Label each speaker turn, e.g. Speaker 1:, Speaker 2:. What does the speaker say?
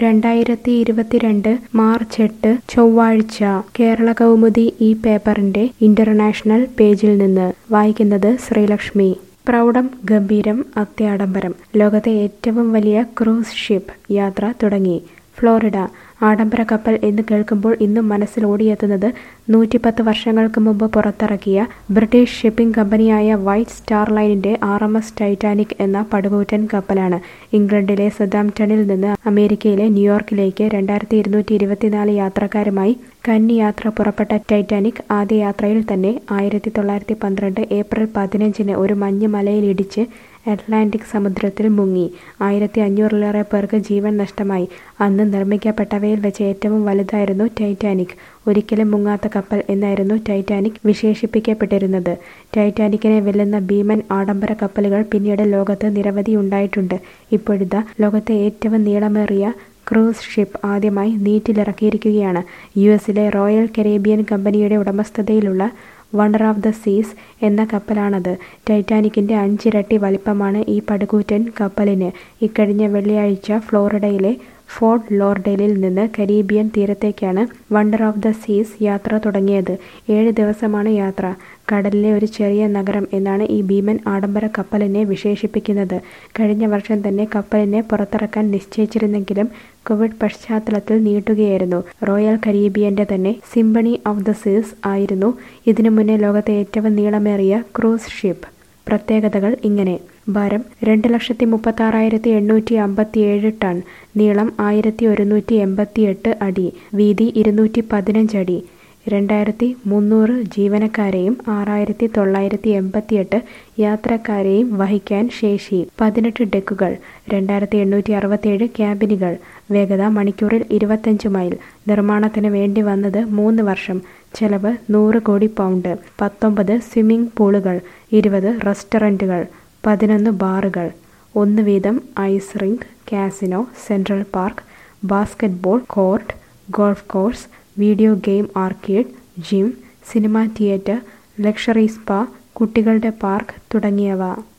Speaker 1: രണ്ടായിരത്തി ഇരുപത്തിരണ്ട് മാർച്ച് എട്ട് ചൊവ്വാഴ്ച കേരള കൗമുദി ഈ പേപ്പറിന്റെ ഇന്റർനാഷണൽ പേജിൽ നിന്ന് വായിക്കുന്നത് ശ്രീലക്ഷ്മി പ്രൗഢം ഗംഭീരം അത്യാഡംബരം ലോകത്തെ ഏറ്റവും വലിയ ക്രൂസ് ഷിപ്പ് യാത്ര തുടങ്ങി ഫ്ലോറിഡ ആഡംബര കപ്പൽ എന്ന് കേൾക്കുമ്പോൾ ഇന്നും മനസ്സിൽ ഓടിയെത്തുന്നത് നൂറ്റിപ്പത്ത് വർഷങ്ങൾക്ക് മുമ്പ് പുറത്തിറക്കിയ ബ്രിട്ടീഷ് ഷിപ്പിംഗ് കമ്പനിയായ വൈറ്റ് സ്റ്റാർ ലൈനിന്റെ ആർ എം എസ് ടൈറ്റാനിക് എന്ന പടുകൂറ്റൻ കപ്പലാണ് ഇംഗ്ലണ്ടിലെ സദാംപ്ടണിൽ നിന്ന് അമേരിക്കയിലെ ന്യൂയോർക്കിലേക്ക് രണ്ടായിരത്തി ഇരുന്നൂറ്റി ഇരുപത്തിനാല് യാത്രക്കാരുമായി കന്നി യാത്ര പുറപ്പെട്ട ടൈറ്റാനിക് ആദ്യ യാത്രയിൽ തന്നെ ആയിരത്തി തൊള്ളായിരത്തി പന്ത്രണ്ട് ഏപ്രിൽ പതിനഞ്ചിന് ഒരു മഞ്ഞ് മലയിലിടിച്ച് അറ്റ്ലാന്റിക് സമുദ്രത്തിൽ മുങ്ങി ആയിരത്തി അഞ്ഞൂറിലേറെ പേർക്ക് ജീവൻ നഷ്ടമായി അന്ന് നിർമ്മിക്കപ്പെട്ടവയിൽ വെച്ച് ഏറ്റവും വലുതായിരുന്നു ടൈറ്റാനിക് ഒരിക്കലും മുങ്ങാത്ത കപ്പൽ എന്നായിരുന്നു ടൈറ്റാനിക് വിശേഷിപ്പിക്കപ്പെട്ടിരുന്നത് ടൈറ്റാനിക്കിനെ വെല്ലുന്ന ഭീമൻ ആഡംബര കപ്പലുകൾ പിന്നീട് ലോകത്ത് നിരവധി ഉണ്ടായിട്ടുണ്ട് ഇപ്പോഴിതാ ലോകത്തെ ഏറ്റവും നീളമേറിയ ക്രൂസ് ഷിപ്പ് ആദ്യമായി നീറ്റിലിറക്കിയിരിക്കുകയാണ് യു എസിലെ റോയൽ കരേബിയൻ കമ്പനിയുടെ ഉടമസ്ഥതയിലുള്ള വണ്ടർ ഓഫ് ദ സീസ് എന്ന കപ്പലാണത് ടൈറ്റാനിക്കിന്റെ അഞ്ചിരട്ടി വലിപ്പമാണ് ഈ പടുകൂറ്റൻ കപ്പലിന് ഇക്കഴിഞ്ഞ വെള്ളിയാഴ്ച ഫ്ലോറിഡയിലെ ഫോർട്ട് ലോർഡേലിൽ നിന്ന് കരീബിയൻ തീരത്തേക്കാണ് വണ്ടർ ഓഫ് ദ സീസ് യാത്ര തുടങ്ങിയത് ഏഴ് ദിവസമാണ് യാത്ര കടലിലെ ഒരു ചെറിയ നഗരം എന്നാണ് ഈ ഭീമൻ ആഡംബര കപ്പലിനെ വിശേഷിപ്പിക്കുന്നത് കഴിഞ്ഞ വർഷം തന്നെ കപ്പലിനെ പുറത്തിറക്കാൻ നിശ്ചയിച്ചിരുന്നെങ്കിലും കോവിഡ് പശ്ചാത്തലത്തിൽ നീട്ടുകയായിരുന്നു റോയൽ കരീബിയന്റെ തന്നെ സിംബണി ഓഫ് ദ സീസ് ആയിരുന്നു ഇതിനു മുന്നേ ലോകത്തെ ഏറ്റവും നീളമേറിയ ക്രൂസ് ഷിപ്പ് പ്രത്യേകതകൾ ഇങ്ങനെ ഭാരം രണ്ട് ലക്ഷത്തി മുപ്പത്തി ആറായിരത്തി എണ്ണൂറ്റി അമ്പത്തി ഏഴ് ടൺ നീളം ആയിരത്തി ഒരുന്നൂറ്റി എൺപത്തി എട്ട് അടി വീതി ഇരുന്നൂറ്റി പതിനഞ്ച് അടി രണ്ടായിരത്തി മുന്നൂറ് ജീവനക്കാരെയും ആറായിരത്തി തൊള്ളായിരത്തി എൺപത്തിയെട്ട് യാത്രക്കാരെയും വഹിക്കാൻ ശേഷി പതിനെട്ട് ഡെക്കുകൾ രണ്ടായിരത്തി എണ്ണൂറ്റി അറുപത്തിയേഴ് ക്യാബിനുകൾ വേഗത മണിക്കൂറിൽ ഇരുപത്തഞ്ച് മൈൽ നിർമ്മാണത്തിന് വേണ്ടി വന്നത് മൂന്ന് വർഷം ചെലവ് നൂറ് കോടി പൗണ്ട് പത്തൊമ്പത് സ്വിമ്മിംഗ് പൂളുകൾ ഇരുപത് റെസ്റ്റോറൻറ്റുകൾ പതിനൊന്ന് ബാറുകൾ ഒന്ന് വീതം ice rink casino Central Park basketball court golf course video game arcade gym cinema theatre luxury spa കുട്ടികളുടെ പാർക്ക് തുടങ്ങിയവ